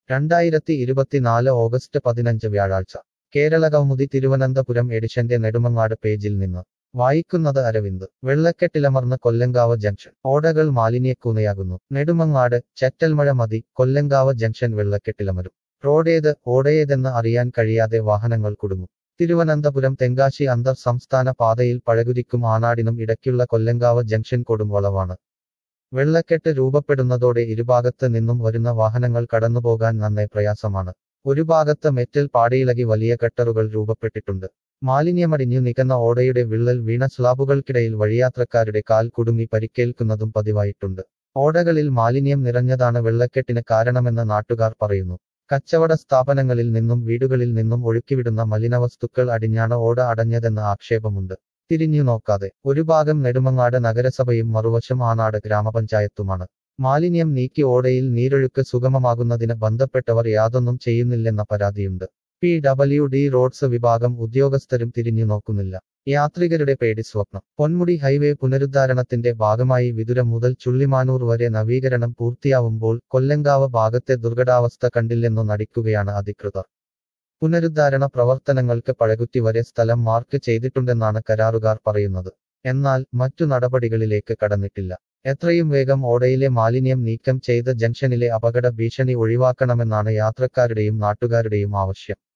രണ്ടായിരത്തി ഇരുപത്തിനാല് ഓഗസ്റ്റ് പതിനഞ്ച് വ്യാഴാഴ്ച കേരള കൗമുദി തിരുവനന്തപുരം എഡിഷന്റെ നെടുമങ്ങാട് പേജിൽ നിന്ന് വായിക്കുന്നത് അരവിന്ദ് വെള്ളക്കെട്ടിലമർന്ന് കൊല്ലങ്കാവ് ജംഗ്ഷൻ ഓടകൾ മാലിന്യക്കൂനയാകുന്നു നെടുമങ്ങാട് ചറ്റൽമഴ മതി കൊല്ലങ്കാവ് ജംഗ്ഷൻ വെള്ളക്കെട്ടിലമരും റോഡേത് ഓടയേതെന്ന് അറിയാൻ കഴിയാതെ വാഹനങ്ങൾ കുടുങ്ങും തിരുവനന്തപുരം തെങ്കാശി അന്തർ സംസ്ഥാന പാതയിൽ പഴകുരിക്കും ആനാടിനും ഇടയ്ക്കുള്ള കൊല്ലങ്കാവ് ജംഗ്ഷൻ കൊടും വളവാണ് വെള്ളക്കെട്ട് രൂപപ്പെടുന്നതോടെ ഇരുഭാഗത്ത് നിന്നും വരുന്ന വാഹനങ്ങൾ കടന്നുപോകാൻ നന്നേ പ്രയാസമാണ് ഒരു ഭാഗത്ത് മെറ്റൽ പാടിയിളകി വലിയ കട്ടറുകൾ രൂപപ്പെട്ടിട്ടുണ്ട് മാലിന്യമടിഞ്ഞു നികന്ന ഓടയുടെ വിള്ളൽ വീണ സ്ലാബുകൾക്കിടയിൽ വഴിയാത്രക്കാരുടെ കാൽ കുടുങ്ങി പരിക്കേൽക്കുന്നതും പതിവായിട്ടുണ്ട് ഓടകളിൽ മാലിന്യം നിറഞ്ഞതാണ് വെള്ളക്കെട്ടിന് കാരണമെന്ന് നാട്ടുകാർ പറയുന്നു കച്ചവട സ്ഥാപനങ്ങളിൽ നിന്നും വീടുകളിൽ നിന്നും ഒഴുക്കിവിടുന്ന മലിനവസ്തുക്കൾ അടിഞ്ഞാണ് ഓട അടഞ്ഞതെന്ന് ആക്ഷേപമുണ്ട് തിരിഞ്ഞു നോക്കാതെ ഒരു ഭാഗം നെടുമങ്ങാട് നഗരസഭയും മറുവശം ആനാട് ഗ്രാമപഞ്ചായത്തുമാണ് മാലിന്യം നീക്കി ഓടയിൽ നീരൊഴുക്ക് സുഗമമാകുന്നതിന് ബന്ധപ്പെട്ടവർ യാതൊന്നും ചെയ്യുന്നില്ലെന്ന പരാതിയുണ്ട് പി ഡബ്ല്യു ഡി റോഡ്സ് വിഭാഗം ഉദ്യോഗസ്ഥരും തിരിഞ്ഞു നോക്കുന്നില്ല യാത്രികരുടെ പേടി സ്വപ്നം പൊന്മുടി ഹൈവേ പുനരുദ്ധാരണത്തിന്റെ ഭാഗമായി വിതുര മുതൽ ചുള്ളിമാനൂർ വരെ നവീകരണം പൂർത്തിയാവുമ്പോൾ കൊല്ലങ്കാവ് ഭാഗത്തെ ദുർഘടാവസ്ഥ കണ്ടില്ലെന്നു നടിക്കുകയാണ് അധികൃതർ പുനരുദ്ധാരണ പ്രവർത്തനങ്ങൾക്ക് പഴകുറ്റി വരെ സ്ഥലം മാർക്ക് ചെയ്തിട്ടുണ്ടെന്നാണ് കരാറുകാർ പറയുന്നത് എന്നാൽ മറ്റു നടപടികളിലേക്ക് കടന്നിട്ടില്ല എത്രയും വേഗം ഓടയിലെ മാലിന്യം നീക്കം ചെയ്ത് ജംഗ്ഷനിലെ അപകട ഭീഷണി ഒഴിവാക്കണമെന്നാണ് യാത്രക്കാരുടെയും നാട്ടുകാരുടെയും ആവശ്യം